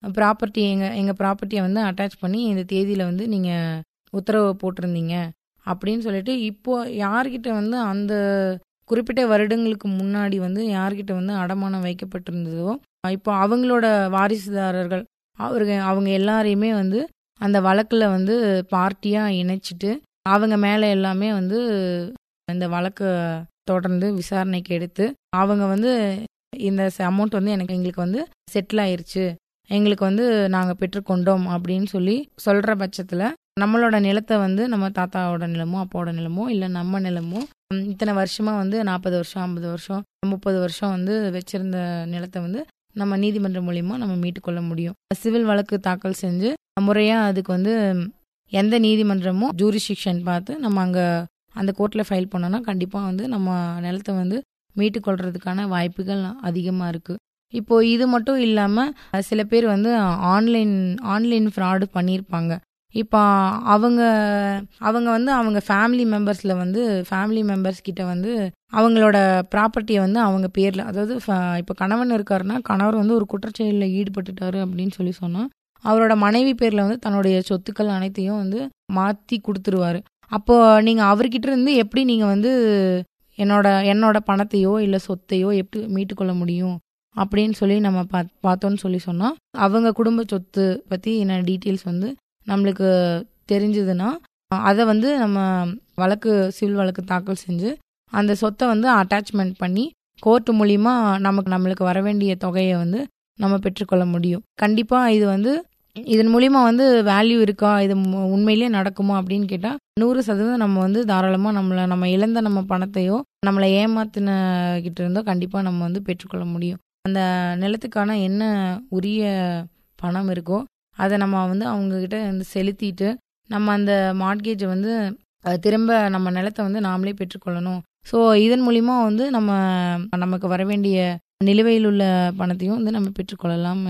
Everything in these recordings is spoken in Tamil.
ப்ராப்பர்ட்டி எங்கள் எங்கள் ப்ராப்பர்ட்டியை வந்து அட்டாச் பண்ணி இந்த தேதியில் வந்து நீங்கள் உத்தரவு போட்டிருந்தீங்க அப்படின்னு சொல்லிட்டு இப்போ யார்கிட்ட வந்து அந்த குறிப்பிட்ட வருடங்களுக்கு முன்னாடி வந்து யார்கிட்ட வந்து அடமானம் வைக்கப்பட்டிருந்ததோ இப்போ அவங்களோட வாரிசுதாரர்கள் அவருங்க அவங்க எல்லாரையுமே வந்து அந்த வழக்கில் வந்து பார்ட்டியாக இணைச்சிட்டு அவங்க மேலே எல்லாமே வந்து இந்த வழக்கை தொடர்ந்து விசாரணைக்கு எடுத்து அவங்க வந்து இந்த அமௌண்ட் வந்து எனக்கு எங்களுக்கு வந்து செட்டில் ஆயிருச்சு எங்களுக்கு வந்து நாங்கள் பெற்றுக்கொண்டோம் அப்படின்னு சொல்லி சொல்கிற பட்சத்தில் நம்மளோட நிலத்தை வந்து நம்ம தாத்தாவோட நிலமோ அப்பாவோட நிலமோ இல்லை நம்ம நிலமோ ம், இத்தனை வருஷமாக வந்து நாற்பது வருஷம் ஐம்பது வருஷம் முப்பது வருஷம் வந்து வச்சிருந்த நிலத்தை வந்து நம்ம நீதிமன்றம் மூலியமா நம்ம மீட்டுக்கொள்ள முடியும் சிவில் வழக்கு தாக்கல் செஞ்சு முறையாக அதுக்கு வந்து எந்த நீதிமன்றமும் ஜூரிஸ்டிக்ஷன் பார்த்து நம்ம அங்கே அந்த கோர்ட்டில் ஃபைல் பண்ணோன்னா கண்டிப்பாக வந்து நம்ம நிலத்தை வந்து மீட்டுக்கொள்றதுக்கான வாய்ப்புகள் அதிகமாக இருக்குது இப்போ இது மட்டும் இல்லாமல் சில பேர் வந்து ஆன்லைன் ஆன்லைன் ஃப்ராடு பண்ணியிருப்பாங்க இப்போ அவங்க அவங்க வந்து அவங்க ஃபேமிலி மெம்பர்ஸில் வந்து ஃபேமிலி மெம்பர்ஸ் கிட்ட வந்து அவங்களோட ப்ராப்பர்ட்டியை வந்து அவங்க பேரில் அதாவது ஃப- இப்போ கணவன் இருக்காருன்னா கணவர் வந்து ஒரு குற்றச்செயலில் ஈடுபட்டுட்டாரு அப்படின்னு சொல்லி சொன்னால் அவரோட மனைவி பேரில் வந்து தன்னுடைய சொத்துக்கள் அனைத்தையும் வந்து மாற்றி கொடுத்துருவாரு அப்போ நீங்கள் அவர்கிட்ட இருந்து எப்படி நீங்கள் வந்து என்னோட என்னோட பணத்தையோ இல்லை சொத்தையோ எப்படி மீட்டுக்கொள்ள முடியும் அப்படின்னு சொல்லி நம்ம பா பார்த்தோன்னு சொல்லி சொன்னால் அவங்க குடும்ப சொத்து பற்றி என்ன டீட்டெயில்ஸ் வந்து நம்மளுக்கு தெரிஞ்சதுன்னா அதை வந்து நம்ம வழக்கு சிவில் வழக்கு தாக்கல் செஞ்சு அந்த சொத்தை வந்து அட்டாச்மெண்ட் பண்ணி கோர்ட் மூலிமா நமக்கு நம்மளுக்கு வர வேண்டிய தொகையை வந்து நம்ம பெற்றுக்கொள்ள முடியும் கண்டிப்பாக இது வந்து இதன் மூலிமா வந்து வேல்யூ இருக்கா இது மு- உண்மையிலேயே நடக்குமா அப்படின்னு கேட்டால் நூறு சதவீதம் நம்ம வந்து தாராளமாக நம்மளை நம்ம இழந்த நம்ம பணத்தையோ நம்மளை ஏமாத்தின கிட்ட இருந்தோ கண்டிப்பாக நம்ம வந்து பெற்றுக்கொள்ள முடியும் அந்த நிலத்துக்கான என்ன உரிய பணம் இருக்கோ அதை நம்ம வந்து அவங்கக்கிட்ட வந்து செலுத்திட்டு நம்ம அந்த மார்ட்கேஜை வந்து அஹ், திரும்ப நம்ம நிலத்தை வந்து நாமளே பெற்றுக்கொள்ளணும் ஸோ இதன் மூலிமா வந்து நம்ம நமக்கு வர வேண்டிய நிலுவையில் உள்ள பணத்தையும் வந்து நம்ம பெற்றுக்கொள்ளலாம்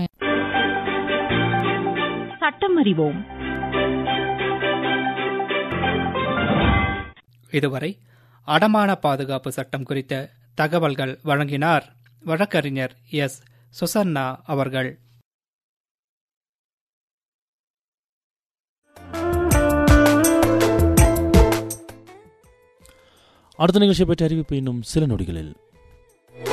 சட்டம் அறிவோம் இதுவரை அடமான பாதுகாப்பு சட்டம் குறித்த தகவல்கள் வழங்கினார் வழக்கறிஞர் எஸ் சுசன்னா அவர்கள் அடுத்த நிகழ்ச்சியை பற்றி அறிவிப்பு இன்னும் சில நொடிகளில்